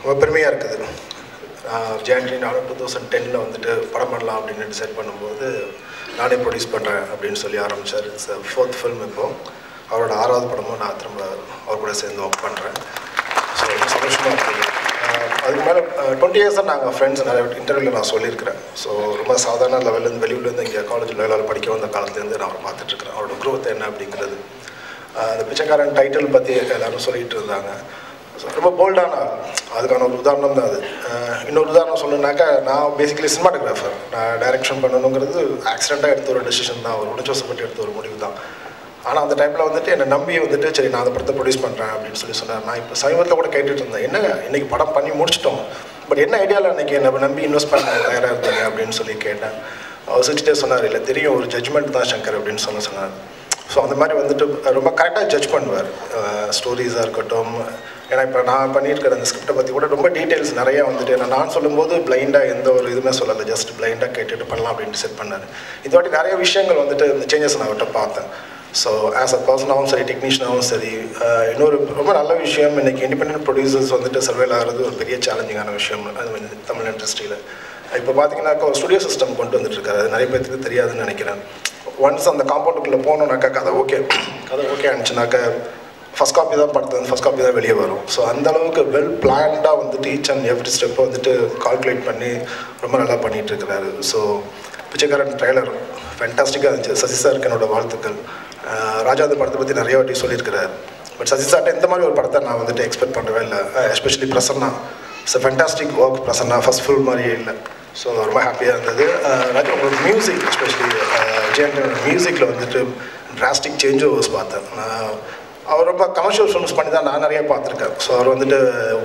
ரொம்ப பெருமையாக இருக்குது ஜான்வரி நானும் டூ தௌசண்ட் டென்னில் வந்துட்டு படம் பண்ணலாம் அப்படின்னு டிசைட் பண்ணும்போது நானே ப்ரொடியூஸ் பண்ணுறேன் அப்படின்னு சொல்லி ஆரம்பித்தார் இட்ஸ் ஃபோர்த் ஃபில்ம் இப்போ அவரோட ஆறாவது படமும் நான் திரும்ப அவர் கூட சேர்ந்து ஒர்க் பண்ணுறேன் ஸோ ரொம்ப சந்தோஷமாக இருக்குது ஆஹ் அதுக்கு மேலே டுவெண்ட்டி இயர்ஸாக நாங்கள் ஃப்ரெண்ட்ஸ் நிறைய இன்டர்வியூவில் நான் சொல்லியிருக்கிறேன் ஸோ ரொம்ப சாதாரண லெவல்லேருந்து வெளியூர்லேருந்து இங்கே காலேஜில் எல்லாரும் படிக்க வந்த காலத்துலேருந்து நான் அவரை பார்த்துட்ருக்கிறேன் அவரோட growth என்ன அப்படிங்கிறது ஆஹ் அந்த பிச்சைக்காரன் டைட்டில் பற்றி எல்லாரும் சொல்லிகிட்டு இருந்தாங்க ஸோ ரொம்ப போல்டான ஆள் அதுக்கான ஒரு உதாரணம் தான் அது ஆஹ் இன்னொரு உதாரணம் சொல்லணுன்னாக்கா நான் பேசிக்கலி சினிமாட்டோகிராஃபர் நான் டைரக்ஷன் பண்ணணுங்கிறது ஆக்சிடெண்ட்டாக எடுத்த ஒரு டெசிஷன் தான் ஒரு உணர்ச்சோசப்பட்டு எடுத்த ஒரு முடிவு தான் ஆனால் அந்த டைமில் வந்துட்டு என்னை நம்பி வந்துட்டு சரி நான் அந்த படத்தை ப்ரொடியூஸ் பண்ணுறேன் அப்படின்னு சொல்லி சொன்னார் நான் இப்போ சமீபத்தில் கூட கேட்டுட்டு இருந்தேன் என்ன இன்னைக்கு படம் பண்ணி முடிச்சிட்டோம் பட் என்ன ஐடியாவில் அன்றைக்கி என்னை நம்பி இன்வெஸ்ட் பண்ண தயாராக இருந்தீங்க அப்படின்னு சொல்லி கேட்டேன் அவர் சிரிச்சிட்டே சொன்னார் இல்லை தெரியும் ஒரு ஜட்ஜ்மெண்ட் தான் சங்கர் அப்படின்னு சொல்ல சொன்னார் ஸோ அந்த மாதிரி வந்துட்டு ரொம்ப கரெக்டாக ஜட்ஜ் பண்ணுவார் ஸ்டோரிஸாக இருக்கட்டும் ஏன்னா இப்போ நான் பண்ணியிருக்கிற அந்த ஸ்கிரிப்டை பற்றி கூட ரொம்ப டீட்டெயில்ஸ் நிறைய வந்துட்டு நான் நான் சொல்லும்போது பிளைண்டாக எந்த ஒரு இதுவுமே சொல்லலை ஜஸ்ட் பிளைண்டாக கேட்டுட்டு பண்ணலாம் அப்படின்னு செட் பண்ணார் இந்த வாட்டி நிறைய விஷயங்கள் வந்துட்டு இந்த சேஞ்சஸ் நான் அவர்கிட்ட பார்த்தேன் ஸோ ஆஸ் அ பர்சனாகவும் சரி டெக்னீஷியனாகவும் சரி ஆஹ் இன்னொரு ரொம்ப நல்ல விஷயம் இன்னைக்கு இண்டிபெண்டன்ட் ப்ரொடியூசர்ஸ் வந்துட்டு சர்வேல் ஆகிறது ஒரு பெரிய சேலஞ்சிங்கான விஷயம் அது வந்து தமிழ் இண்டஸ்ட்ரியில் இப்போ பார்த்தீங்கன்னாக்கா ஒரு ஸ்டுடியோ சிஸ்டம் கொண்டு வந்துட்டுருக்காரு அது நிறைய பேருக்கு தெரியாதுன்னு நினைக்கிறேன் ஒன்ஸ் அந்த காம்பவுண்டுக்குள்ளே போனோம்னாக்கா கதை ஓகே கதை ஓகே ஆனிச்சுனாக்கா ஃபஸ்ட் காப்பி தான் படத்து ஃபஸ்ட் காப்பி தான் வெளியே வரும் ஸோ அந்த அளவுக்கு வெல் பிளான்டாக வந்துட்டு ஈச் அண்ட் எவ்ரி ஸ்டெப்பை வந்துட்டு கால்குலேட் பண்ணி ரொம்ப நல்லா பண்ணிகிட்டு இருக்கிறாரு ஸோ பிச்சைக்காரன் ட்ரைலர் ஃபேண்டாஸ்டிக்காக இருந்துச்சு சசி சாருக்கு என்னோட வாழ்த்துக்கள் ஆஹ் ராஜா அந்த படத்தை பற்றி நிறைய வாட்டி சொல்லியிருக்கிறார் பட் சசி சார்ட்ட இந்த மாதிரி ஒரு படத்தை நான் வந்துட்டு எக்ஸ்பெக்ட் பண்ணவே இல்லை especially Prasanna it's fantastic work Prasanna first full மாதிரியே இல்லை ஸோ ரொம்ப ஹாப்பியாக இருந்தது ஆஹ் ராஜா உங்களோட மியூசிக் எஸ்பெஷலி விஜயன் மியூசிக்கில் வந்துட்டு டிராஸ்டிக் சேஞ்ச் ஓவர்ஸ் பார்த்தேன் நான் அவர் ரொம்ப கமர்ஷியல் ஃபிலிம்ஸ் பண்ணி தான் நான் நிறைய பார்த்துருக்கேன் ஸோ அவர் வந்துட்டு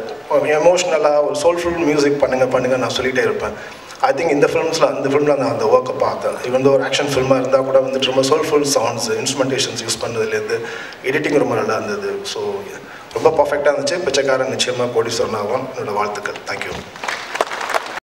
எமோஷ்னலாக ஒரு சோல்ஃபுல் மியூசிக் பண்ணுங்க பண்ணுங்க நான் சொல்லிகிட்டே இருப்பேன் ஐ திங்க் இந்த ஃபிலிம்ஸில் அந்த ஃபிலிமில் நான் அந்த ஒர்க்கை பார்த்தேன் இவன் ஒரு ஆக்ஷன் ஃபில்மாக இருந்தால் கூட வந்துட்டு ரொம்ப சோல்ஃபுல் சவுண்ட்ஸ் இன்ஸ்ட்ருமெண்டேஷன்ஸ் யூஸ் பண்ணதுலேருந்து எடிட்டிங் ரொம்ப நல்லா இருந்தது ஸோ ரொம்ப பர்ஃபெக்டாக இருந்துச்சு பிச்சைக்காரன் நிச்சயமாக கோடீஸ்வரன் ஆகும் என்னோட வாழ்த்துக்கள் தேங்க்யூ